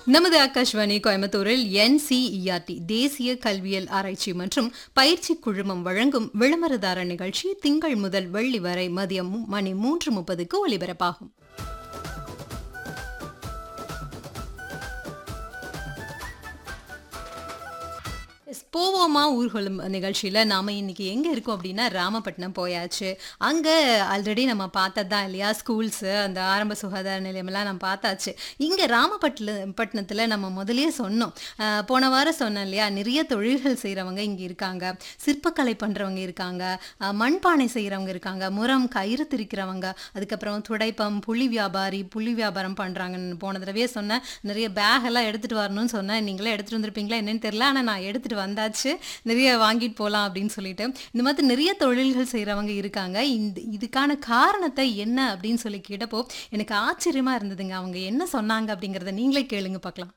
நமது ஆகாஷ்வாணி கோயம்புத்தூரில் என்சிஇஆர்டி தேசிய கல்வியல் ஆராய்ச்சி மற்றும் பயிற்சி குழுமம் வழங்கும் விளம்பரதார நிகழ்ச்சி திங்கள் முதல் வெள்ளி வரை மதியம் மு- மணி மூன்று முப்பதுக்கு ஒலிபரப்பாகும் எஸ், போவோமா ஊர்வலம் நிகழ்ச்சியில் நாம் இன்னைக்கு எங்கே இருக்கோம் அப்படின்னா ராமப்பட்டினம் போயாச்சு அங்கே ஆல்ரெடி நம்ம பார்த்தது தான் இல்லையா ஸ்கூல்ஸு அந்த ஆரம்ப சுகாதார நிலையமெல்லாம் நம்ம பார்த்தாச்சு இங்கே ராமப்பட்டில பட்டினத்தில் நம்ம முதல்லயே சொன்னோம் அஹ், போன வாரம் சொன்னோம் இல்லையா நிறைய தொழில்கள் செய்கிறவங்க இங்கே இருக்காங்க சிற்பக்கலை பண்ணுறவங்க இருக்காங்க அஹ், மண்பானை செய்கிறவங்க இருக்காங்க முரம் கயிறு திரிக்கிறவங்க அதுக்கப்புறம் துடைப்பம் புளி வியாபாரி புளி வியாபாரம் பண்ணுறாங்கன்னு போன தடவையே சொன்னேன் நிறைய பேக் எல்லாம் எடுத்துகிட்டு வரணும்னு சொன்னேன் நீங்களே எடுத்துகிட்டு வந்திருப்பீங்களா என்னன்னு தெரியல ஆனால் நான் எடுத்துகிட்டு வந்தாச்சு நிறைய வாங்கிட்டு போகலாம் அப்படின்னு சொல்லிட்டு இந்த மாதிரி நிறைய தொழில்கள் செய்கிறவங்க இருக்காங்க இந்த இதுக்கான காரணத்தை என்ன அப்படின்னு சொல்லி கேட்டப்போ எனக்கு ஆச்சரியமாக இருந்ததுங்க அவங்க என்ன சொன்னாங்க அப்படிங்கிறத நீங்களே கேளுங்க பார்க்கலாம்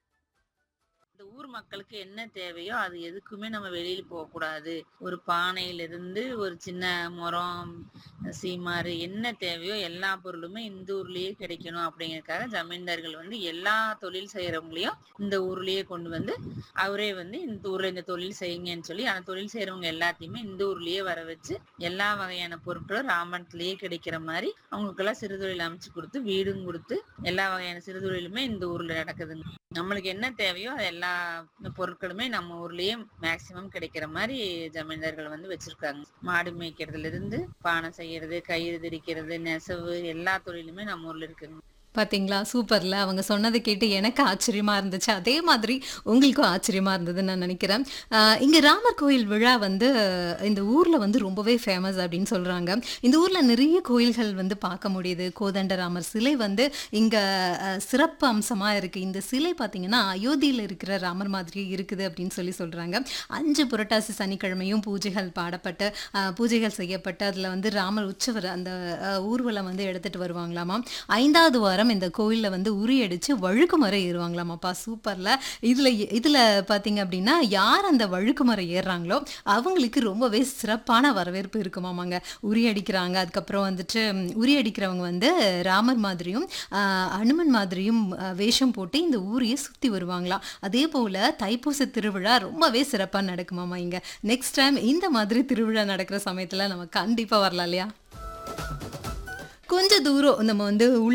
இந்த ஊர் மக்களுக்கு என்ன தேவையோ அது எதுக்குமே நம்ம வெளியில போக கூடாது ஒரு பானையில இருந்து ஒரு சின்ன முறம் சீமாறு என்ன தேவையோ எல்லா பொருளுமே இந்த ஊர்லயே கிடைக்கணும் அப்படிங்கறதுக்காக ஜமீன்தார்கள் வந்து எல்லா தொழில் செய்யறவங்களையும் இந்த ஊர்லயே கொண்டு வந்து அவரே வந்து இந்த ஊர்ல இந்த தொழில் செய்யுங்கன்னு சொல்லி அந்த தொழில் செய்யறவங்க எல்லாத்தையுமே இந்த ஊர்லயே வர வச்சு எல்லா வகையான பொருட்களும் ராமணத்திலேயே கிடைக்கிற மாதிரி அவங்களுக்கு எல்லாம் சிறுதொழில் அமைச்சு கொடுத்து வீடும் கொடுத்து எல்லா வகையான சிறுதொழிலுமே இந்த ஊர்ல நடக்குதுங்க நம்மளுக்கு என்ன தேவையோ அது எல்லா பொருட்களுமே நம்ம ஊர்லயே மேக்சிமம் கிடைக்கிற மாதிரி ஜமீன்தார்கள் வந்து வச்சிருக்காங்க மாடு மேய்க்கிறதுல இருந்து பானை செய்யறது கயிறு திரிக்கிறது நெசவு எல்லா தொழிலுமே நம்ம ஊர்ல இருக்குங்க பாத்தீங்களா சூப்பர்ல அவங்க சொன்னதை கேட்டு எனக்கு ஆச்சரியமா இருந்துச்சு அதே மாதிரி உங்களுக்கும் ஆச்சரியமா இருந்ததுன்னு நான் நினைக்கிறேன் ஆஹ் இங்க ராமர் கோயில் விழா வந்து அஹ், இந்த ஊர்ல வந்து ரொம்பவே ஃபேமஸ் அப்படின்னு சொல்றாங்க இந்த ஊர்ல நிறைய கோயில்கள் வந்து பார்க்க முடியுது கோதண்டராமர் சிலை வந்து இங்க அஹ், சிறப்பு அம்சமா இருக்கு இந்த சிலை பாத்தீங்கன்னா அயோத்தியில இருக்கிற ராமர் மாதிரியே இருக்குது அப்படின்னு சொல்லி சொல்றாங்க அஞ்சு புரட்டாசி சனிக்கிழமையும் பூஜைகள் பாடப்பட்டு ஆஹ், பூஜைகள் செய்யப்பட்டு அதில் வந்து ராமர் உற்சவர் அந்த ஆஹ், ஊர்வலம் வந்து எடுத்துட்டு வருவாங்களாமா ஐந்தாவது வாரம் இந்த கோயிலில் வந்து உரியடிச்சு வழுக்குமரம் ஏறுவாங்களாமாப்பா சூப்பரில் இதில் இதில் பார்த்தீங்க அப்படின்னா யார் அந்த வழுக்குமரம் ஏறுறாங்களோ அவங்களுக்கு ரொம்பவே சிறப்பான வரவேற்பு இருக்குமாமாங்க உரி அடிக்கிறாங்க அதுக்கப்புறம் வந்துட்டு ம், உரி அடிக்கிறவங்க வந்து ராமர் மாதிரியும் ஆஹ், அனுமன் மாதிரியும் ஆஹ், வேஷம் போட்டு இந்த ஊரையே சுற்றி வருவாங்களாம் அதே போல் தைப்பூச திருவிழா ரொம்பவே சிறப்பாக நடக்குமாமா இங்கே நெக்ஸ்ட் டைம் இந்த மாதிரி திருவிழா நடக்கிற சமயத்தில் நம்ம கண்டிப்பாக வரலாம் இல்லையா கொஞ்ச தூரம் நம்ம வந்து உள்ள